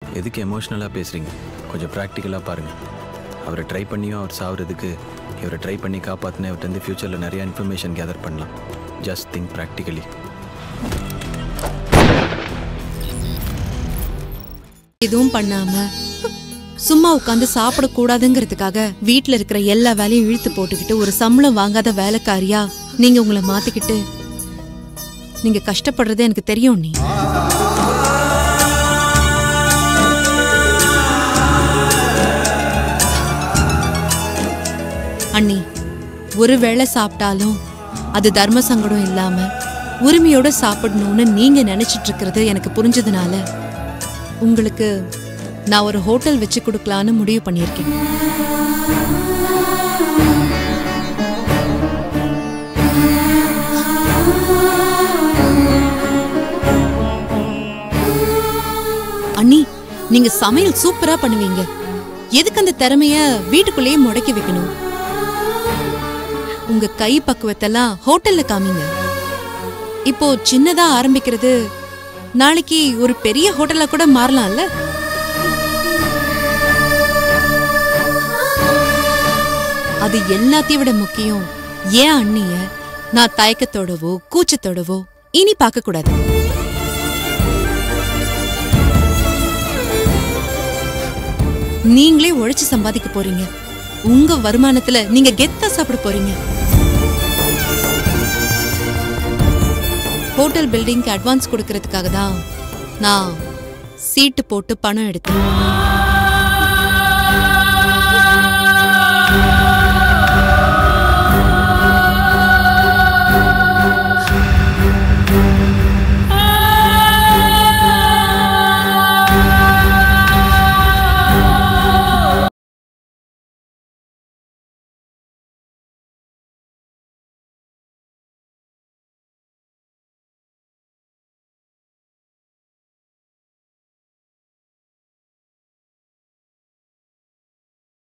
எதுக்கு எமோஷ்னலாக பேசுகிறீங்க கொஞ்சம் ப்ராக்டிக்கலாக பாருங்கள் அவரை ட்ரை பண்ணியும் அவர் சாவறதுக்கு இவரை ட்ரை பண்ணி காப்பாற்றின இவர்கிட்ட ஃப்யூச்சரில் நிறையா இன்ஃபர்மேஷன் கேதர் பண்ணலாம் ஜஸ்ட் திங்க் ப்ராக்டிக்கலி எதுவும் பண்ணாம சும்மா உட்காந்து சாப்பிட கூடாதுங்கிறதுக்காக வீட்ல இருக்கிற எல்லா வேலையும் இழுத்து போட்டுக்கிட்டு ஒரு சம்பளம் வாங்காத வேலைக்காரியா நீங்க உங்களை மாத்திக்கிட்டு நீங்க கஷ்டப்படுறது எனக்கு தெரியும் நீ அண்ணி ஒரு வேளை சாப்பிட்டாலும் அது தர்ம சங்கடம் இல்லாம உரிமையோட சாப்பிடணும்னு நீங்க நினைச்சிட்டு இருக்கிறது எனக்கு புரிஞ்சதுனால உங்களுக்கு நான் ஒரு ஹோட்டல் வச்சு கொடுக்கலான்னு முடிவு பண்ணியிருக்கேன் அண்ணி நீங்க சமையல் சூப்பரா பண்ணுவீங்க எதுக்கு அந்த திறமைய வீட்டுக்குள்ளேயே முடக்கி வைக்கணும் உங்க கை பக்குவத்தெல்லாம் ஹோட்டல்ல காமிங்க இப்போ சின்னதா ஆரம்பிக்கிறது நாளைக்கு ஒரு பெரிய ஹோட்டலா கூட மாறலாம்ல அது எல்லாத்தையும் விட முக்கியம் ஏன் அண்ணிய நான் தயக்கத்தோடவோ கூச்சத்தோடவோ இனி பார்க்க கூடாது நீங்களே உழைச்சு சம்பாதிக்க போறீங்க உங்க வருமானத்துல நீங்க கெத்தா சாப்பிட போறீங்க ஹோட்டல் பில்டிங்க்கு அட்வான்ஸ் கொடுக்கறதுக்காக தான் நான் சீட்டு போட்டு பணம் எடுத்தேன்